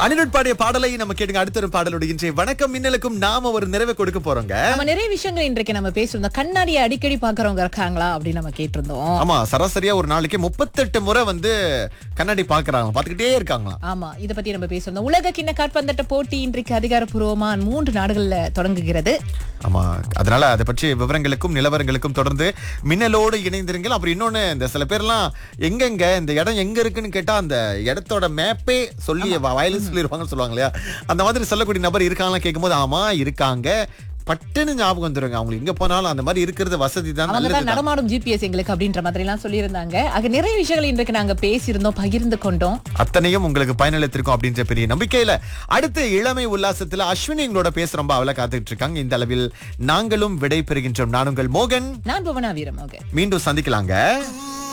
அனிருட் பாடிய பாடலை நம்ம கேட்டுங்க அடுத்த ஒரு பாடலோட இன்றைய வணக்கம் மின்னலுக்கும் நாம ஒரு நிறைவை கொடுக்க போறோங்க நம்ம நிறைய விஷயங்கள் இன்றைக்கு நம்ம பேசியிருந்தோம் கண்ணாடியை அடிக்கடி பாக்குறவங்க இருக்காங்களா அப்படின்னு நம்ம கேட்டிருந்தோம் ஆமா சராசரியா ஒரு நாளைக்கு முப்பத்தெட்டு முறை வந்து கண்ணாடி பாக்குறாங்க பாத்துக்கிட்டே இருக்காங்களாம் ஆமா இத பத்தி நம்ம பேசியிருந்தோம் உலக கிண்ண காற்பந்தட்ட போட்டி இன்றைக்கு அதிகாரப்பூர்வமா மூன்று நாடுகள்ல தொடங்குகிறது ஆமா அதனால அதை பற்றி விவரங்களுக்கும் நிலவரங்களுக்கும் தொடர்ந்து மின்னலோடு இணைந்திருங்கள் அப்புறம் இன்னொன்னு இந்த சில பேர்லாம் எங்கெங்க இந்த இடம் எங்க இருக்குன்னு கேட்டா அந்த இடத்தோட மேப்பே சொல்லி வயலின் சொல்லிருப்பாங்கன்னு சொல்லுவாங்க இல்லையா அந்த மாதிரி சொல்லக்கூடிய நபர் இருக்காங்களா கேட்கும்போது ஆமா இருக்காங்க பட்டுன்னு ஞாபகம் வந்துருங்க அவங்களுக்கு எங்க போனாலும் அந்த மாதிரி இருக்கிறது வசதி தான் அவங்க நல்லது தான் நடமாடும் ஜிபிஎஸ் எங்களுக்கு அப்படின்ற மாதிரி எல்லாம் சொல்லியிருந்தாங்க ஆக நிறைய விஷயங்கள் இன்றைக்கு நாங்க பேசியிருந்தோம் பகிர்ந்து கொண்டோம் அத்தனையும் உங்களுக்கு பயனளித்திருக்கும் அப்படின்ற பெரிய நம்பிக்கையில அடுத்த இளமை உல்லாசத்துல அஸ்வினி எங்களோட பேச ரொம்ப அவளை காத்துட்டு இருக்காங்க இந்த அளவில் நாங்களும் விடை பெறுகின்றோம் நான் உங்கள் மோகன் நான் புவனா வீரம் ஓகே மீண்டும் சந்திக்கலாங்க